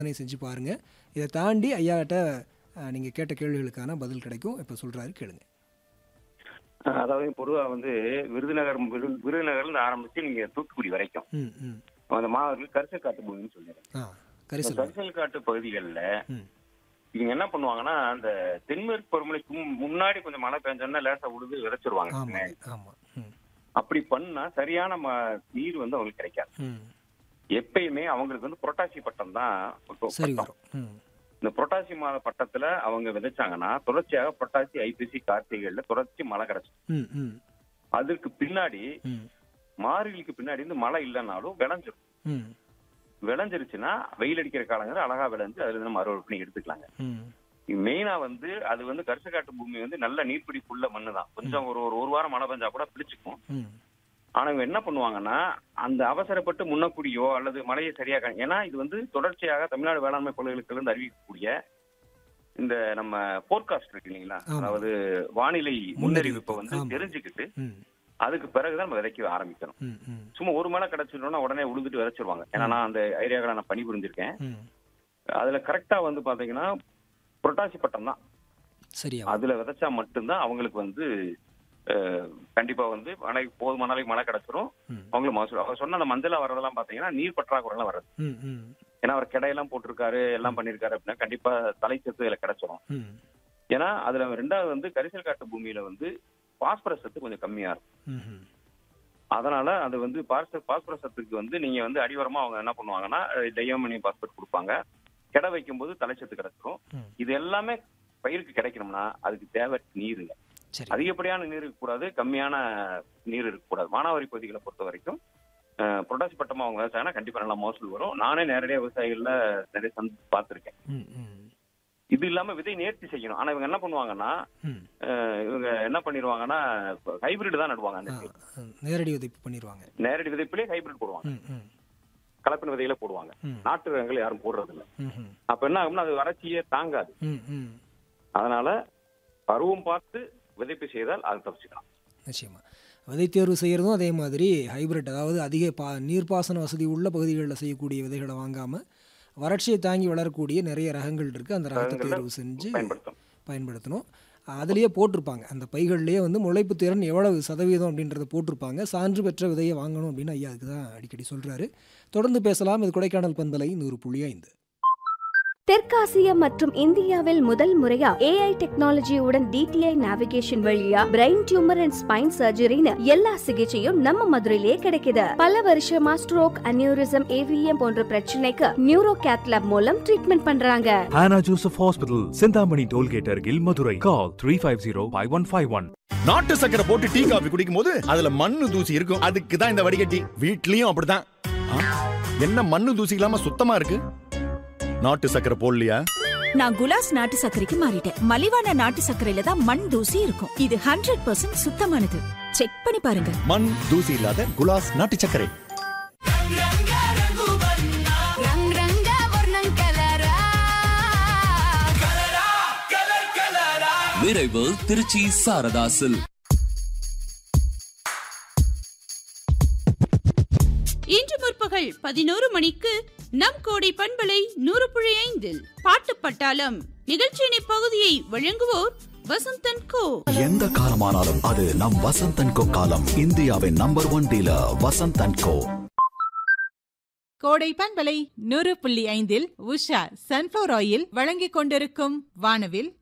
சோதனை செஞ்சு பாருங்கள் இதை தாண்டி ஐயாட்ட நீங்கள் கேட்ட கேள்விகளுக்கான பதில் கிடைக்கும் இப்போ சொல்கிறாரு கேளுங்க அஹ் அதாவது பொதுவா வந்து விருதுநகர் விரு- விருதுநகர்ல இருந்து ஆரம்பிச்சு நீங்க தூத்துக்குடி வரைக்கும் ம் ம் அந்த மாவட்டத்தில் கரிசல் காட்டு பூமின்னு சொல்லிடுறேன் ஆ கரிசல் கரிசல் காட்டு பகுதிகளில் ம் இவங்க என்ன பண்ணுவாங்கன்னா அந்த தென்மேற்கு பருவமழைக்கு முன்- முன்னாடி கொஞ்சம் மழை பெஞ்சோன்னா லேசா உழுது விதைச்சிருவாங்க ஆமாம் ஆமாம் ம் அப்படி பண்ணா சரியான ம- நீர் வந்து அவங்களுக்கு கிடைக்காது ம் எப்பயுமே அவங்களுக்கு வந்து புரட்டாசி பட்டம் தான் சரி பட்டம். வரும் ம் இந்த புரட்டாசி மாத பட்டத்துல அவங்க விதைச்சாங்கன்னா தொடர்ச்சியாக புரட்டாசி ஐப்பசி கார்த்திகைகள்ல தொடர்ச்சி மழை கிடைச்சிடும் ம் ம் அதுக்கு பின்னாடி ம் மார்கழிக்கு பின்னாடி இந்த மழை இல்லைனாலும் விளைஞ்சிரும் ம் விளைஞ்சிருச்சுன்னா வெயில் அடிக்கிற காலங்கள் அழகா விளைஞ்சு அதுல இருந்து நம்ம அறுவடை பண்ணி எடுத்துக்கலாங்க ம் மெயினா வந்து அது வந்து கரிசக்காட்டு பூமி வந்து நல்ல நீர்பிடிப்புள்ள மண்ணு தான் கொஞ்சம் ஒரு ஒரு ஒரு வாரம் மழை பெஞ்சா கூட பிடிச்சுக்கும் ம் ஆனா இவங்க என்ன பண்ணுவாங்கன்னா அந்த அவசரப்பட்டு முன்னக்கூடியோ அல்லது மழையை சரியா கா- ஏன்னா இது வந்து தொடர்ச்சியாக தமிழ்நாடு வேளாண்மை கொள்கைகளுக்கு இருந்து அறிவிக்கக்கூடிய இந்த நம்ம போர்காஸ்ட் இருக்கு இல்லைங்களா ஆமா. அதாவது வானிலை முன்னறிவிப்பை வந்து ஆமா. தெரிஞ்சுக்கிட்டு ம் அதுக்கு பிறகுதான் நம்ம விதைக்க ஆரம்பிக்கணும் ம் ம் சும்மா ஒரு மழை கிடைச்சிட்டோம்னா உடனே உழுதுட்டு விதைச்சிருவாங்க ஏன்னா நான் அந்த ஏரியாக்களை நான் பணி புரிஞ்சிருக்கேன் ம் அதுல கரெக்டா வந்து பாத்தீங்கன்னா புரட்டாசி பட்டம் தான் சரியா அதுல விதைச்சா மட்டும்தான் அவங்களுக்கு வந்து அஹ், கண்டிப்பா வந்து மழை போதுமான அளவுக்கு மழை கிடைச்சிரும் ம் அவங்களும் மகசூல் அவர் சொன்ன அந்த மஞ்சளா வர்றதெல்லாம் பாத்தீங்கன்னா நீர் பற்றாக்குறைலாம் வர்றது ம் ம் ஏன்னா அவர் கிடையெல்லாம் போட்டிருக்காரு எல்லாம் பண்ணிருக்காரு அப்படின்னா கண்டிப்பா தலைச்சத்து இதுல கிடைச்சிரும் ம் ஏன்னா அதுல ரெண்டாவது வந்து கரிசல் காட்டு பூமியில வந்து பாஸ்பரஸ் சத்து கொஞ்சம் கம்மியா இருக்கும் ம் ம் அதனால அது வந்து பாஸ்பரஸ் பாஸ்பரஸ் சத்துக்கு வந்து நீங்க வந்து அடிவரமா அவங்க என்ன பண்ணுவாங்கன்னா டையோமனியம் பாஸ்பரஸ் கொடுப்பாங்க கிட வைக்கும்போது தலைச்சத்து கிடைச்சிரும் ம். இது எல்லாமே பயிருக்கு கிடைக்கணும்னா அதுக்கு தேவை நீருங்க சரி அதிகப்படியான நீர் இருக்கக்கூடாது கம்மியான நீர் இருக்கக்கூடாது மானாவாரி பகுதிகளை பொறுத்த வரைக்கும் அஹ், புரட்டாசி பட்டமா அவங்க விவசாயம்னா கண்டிப்பா நல்லா மோசல் வரும் நானே நேரடியா விவசாயிகள்ல நிறைய சந்தி பார்த்திருக்கேன் ம் ம் இது இல்லாம விதை நேர்த்தி செய்யணும் ஆனா இவங்க என்ன பண்ணுவாங்கன்னா ம் அஹ், இவங்க என்ன பண்ணிடுவாங்கன்னா ஹைபிரிட் தான் நடுவாங்க அந்த ஆ ஆ, நேரடி உதவி பண்ணிடுவாங்க நேரடி விதைப்பிலே ஹைபிரிட் போடுவாங்க ம் ம் கலப்பின விதையில போடுவாங்க ம் நாட்டு ரகங்கள் யாரும் போடுறது இல்ல ம் ம் அப்ப என்ன ஆகும்னா அது வறட்சியே தாங்காது ம் ம் அதனால பருவம் பார்த்து விதைப்பு செய்தால் அது தப்பிச்சுக்கலாம் நிச்சயமா விதை தேர்வு செய்கிறதும் அதே மாதிரி ஹைபிரிட் அதாவது அதிக பா நீர்ப்பாசன வசதி உள்ள பகுதிகளில் செய்யக்கூடிய விதைகளை வாங்காமல் வறட்சியை தாங்கி வளரக்கூடிய நிறைய ரகங்கள் இருக்குது அந்த ரகத்தை ரகங்கள்ல தேர்வு செஞ்சு பயன்படுத்தும் பயன்படுத்தணும் அதுலேயே போட்டிருப்பாங்க அந்த பைகள்லேயே வந்து முளைப்பு திறன் எவ்வளவு சதவீதம் அப்படின்றத போட்டிருப்பாங்க சான்று பெற்ற விதையை வாங்கணும் அப்படின்னு ஐயா அதுக்கு தான் அடிக்கடி சொல்கிறாரு தொடர்ந்து பேசலாம் இது கொடைக்கானல் பண்பலை நூறு புள்ளி ஐந்து தெற்காசிய மற்றும் இந்தியாவில் முதல் முறையா ஏஐ டெக்னாலஜியுடன் டிடிஐ நேவிகேஷன் வழியா பிரெயின் டியூமர் அண்ட் ஸ்பைன் சர்ஜரின்னு எல்லா சிகிச்சையும் நம்ம மதுரையிலே கிடைக்குது பல வருஷமா ஸ்ட்ரோக் அனியூரிசம் ஏவிஎம் போன்ற பிரச்சனைக்கு நியூரோ கேத்லாப் மூலம் ட்ரீட்மெண்ட் பண்றாங்க Hannah Joseph Hospital, Sindhamani Tollgate Argil, Madurai. Call 350-5151. நாட்டு சக்கரை போட்டு டீ காபி குடிக்கும் போது அதுல மண்ணு தூசி இருக்கும் அதுக்கு தான் இந்த வடிகட்டி வீட்லயும் அப்படிதான் ஆ, என்ன மண்ணு தூசி இல்லாம சுத்தமா இருக்கு நாட்டு சக்கரை போடலையா நான் குலாஸ் நாட்டு சர்க்கரைக்கு மாறிட்டேன் மலிவான நாட்டு சர்க்கரையில தான் மண் தூசி இருக்கும் இது ஹண்ட்ரட் பர்சன்ட் சுத்தமானது செக் பண்ணி பாருங்க மண் தூசி இல்லாத குலாஸ் நாட்டு சர்க்கரை விரைவு திருச்சி சாரதாசில் இன்று முற்பகல் பதினோரு மணிக்கு நம் கோடை பண்பலை நூறு புள்ளி ஐந்தில் பாட்டு பட்டாளம் நிகழ்ச்சியின் இப்பகுதியை வழங்குவோர் வசந்தன் கோ எந்த காலமானாலும் அது நம் வசந்தன் கோ காலம் இந்தியாவின் number one dealer Vasanthan co Kodai பண்பலை நூறு புள்ளி ஐந்தில் உஷா சன்ஃபிளவர் ஆயில் வழங்கிக் கொண்டிருக்கும் வானவில்